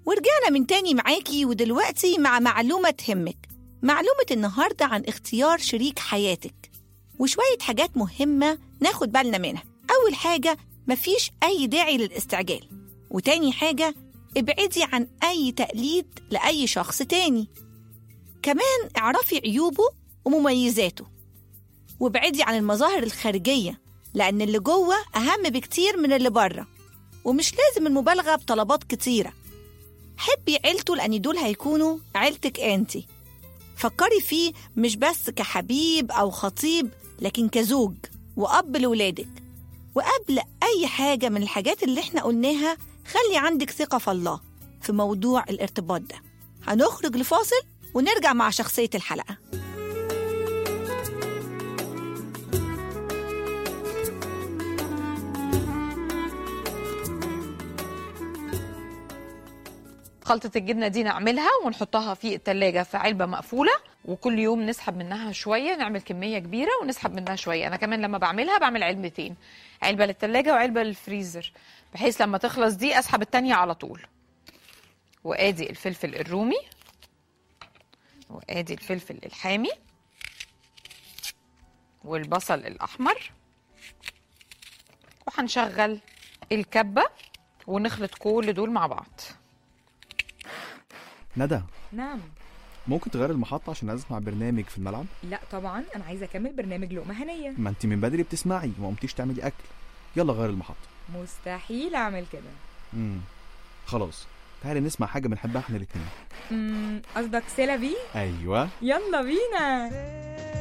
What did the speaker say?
ورجعنا من تاني معاكي ودلوقتي مع معلومة تهمك معلومة النهاردة عن اختيار شريك حياتك وشوية حاجات مهمة ناخد بالنا منها أول حاجة مفيش أي داعي للاستعجال وتاني حاجة ابعدي عن أي تقليد لأي شخص تاني كمان اعرفي عيوبه ومميزاته وابعدي عن المظاهر الخارجية لأن اللي جوه أهم بكتير من اللي بره ومش لازم المبالغة بطلبات كتيرة حبي عيلته لأن دول هيكونوا عيلتك أنتي فكري فيه مش بس كحبيب أو خطيب لكن كزوج وأب لولادك وقبل أي حاجة من الحاجات اللي احنا قلناها خلي عندك ثقة في الله في موضوع الارتباط ده هنخرج لفاصل ونرجع مع شخصية الحلقة خلطة الجبنة دي نعملها ونحطها في التلاجة في علبة مقفولة وكل يوم نسحب منها شوية نعمل كمية كبيرة ونسحب منها شوية أنا كمان لما بعملها بعمل علبتين علبة للتلاجة وعلبة للفريزر بحيث لما تخلص دي أسحب التانية على طول وآدي الفلفل الرومي وآدي الفلفل الحامي والبصل الأحمر وهنشغل الكبة ونخلط كل دول مع بعض ندى نعم ممكن تغير المحطة عشان اسمع برنامج في الملعب لا طبعا انا عايزه اكمل برنامج لقمه هنيه ما انت من بدري بتسمعي وما قمتيش تعملي اكل يلا غير المحطة مستحيل اعمل كده امم خلاص تعالي نسمع حاجة بنحبها احنا الاتنين أمم، قصدك سيلا بي ايوه يلا بينا